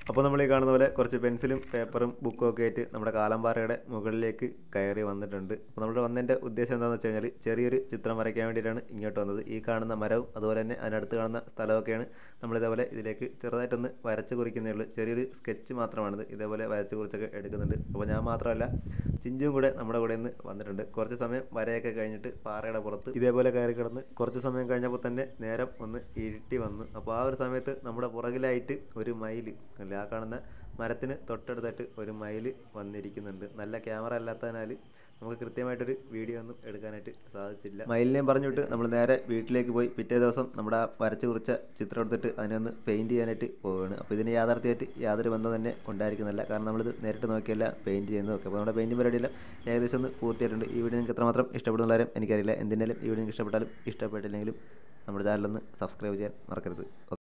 അപ്പോൾ നമ്മൾ ഈ കാണുന്ന പോലെ കുറച്ച് പെൻസിലും പേപ്പറും ബുക്കും ഒക്കെ ആയിട്ട് നമ്മുടെ കാലമ്പാറയുടെ മുകളിലേക്ക് കയറി വന്നിട്ടുണ്ട് അപ്പോൾ നമ്മൾ വന്നതിൻ്റെ ഉദ്ദേശം എന്താണെന്ന് വെച്ച് കഴിഞ്ഞാൽ ചെറിയൊരു ചിത്രം വരയ്ക്കാൻ വേണ്ടിയിട്ടാണ് ഇങ്ങോട്ട് വന്നത് ഈ കാണുന്ന മരവും അതുപോലെ തന്നെ അതിനടുത്ത് കാണുന്ന സ്ഥലമൊക്കെയാണ് നമ്മൾ ഇതേപോലെ ഇതിലേക്ക് ചെറുതായിട്ടൊന്ന് വരച്ച് കുറിക്കുന്നേ ഉള്ളൂ ചെറിയൊരു സ്കെച്ച് മാത്രമാണിത് ഇതേപോലെ വരച്ച് കുറിച്ചൊക്കെ എടുക്കുന്നുണ്ട് അപ്പോൾ ഞാൻ മാത്രമല്ല ചിഞ്ചും കൂടെ നമ്മുടെ കൂടെ നിന്ന് വന്നിട്ടുണ്ട് കുറച്ച് സമയം വരയൊക്കെ കഴിഞ്ഞിട്ട് പാറയുടെ പുറത്ത് ഇതേപോലെ കയറി കിടന്ന് കുറച്ച് സമയം കഴിഞ്ഞപ്പോൾ തന്നെ നേരം ഒന്ന് ഇരുട്ടി വന്നു അപ്പോൾ ആ ഒരു സമയത്ത് നമ്മുടെ പുറകിലായിട്ട് ഒരു മയിൽ അല്ല ആ കാണുന്ന മരത്തിന് തൊട്ടടുത്തായിട്ട് ഒരു മയിൽ വന്നിരിക്കുന്നുണ്ട് നല്ല ക്യാമറ അല്ലാത്തതിനാൽ നമുക്ക് കൃത്യമായിട്ടൊരു വീഡിയോ ഒന്നും എടുക്കാനായിട്ട് സാധിച്ചില്ല മയിലിനെയും പറഞ്ഞിട്ട് നമ്മൾ നേരെ വീട്ടിലേക്ക് പോയി പിറ്റേ ദിവസം നമ്മുടെ ആ വരച്ച് കുറിച്ച ചിത്രം എടുത്തിട്ട് അതിനൊന്ന് പെയിൻറ്റ് ചെയ്യാനായിട്ട് പോവുകയാണ് അപ്പോൾ ഇതിന് യാഥാർത്ഥ്യമായിട്ട് യാതൊരു ബന്ധം തന്നെ ഉണ്ടായിരിക്കുന്നില്ല കാരണം നമ്മളിത് നേരിട്ട് നോക്കിയല്ല പെയിൻറ്റ് ചെയ്യുന്നതൊക്കെ അപ്പോൾ നമ്മുടെ പെയിൻറ്റിംഗ് പരിപാടിയെല്ലാം ഏകദേശം ഒന്ന് പൂർത്തിയായിട്ടുണ്ട് ഈ വീഡിയോ നിങ്ങൾക്ക് എത്രമാത്രം ഇഷ്ടപ്പെടുന്നുള്ളവരും എനിക്കറിയില്ല എന്തിനാലും ഈ വീഡിയോ നിങ്ങൾക്ക് ഇഷ്ടപ്പെട്ടാലും ഇഷ്ടപ്പെട്ടില്ലെങ്കിലും നമ്മുടെ ചാനലൊന്ന് സബ്സ്ക്രൈബ് ചെയ്യാൻ മറക്കരുത്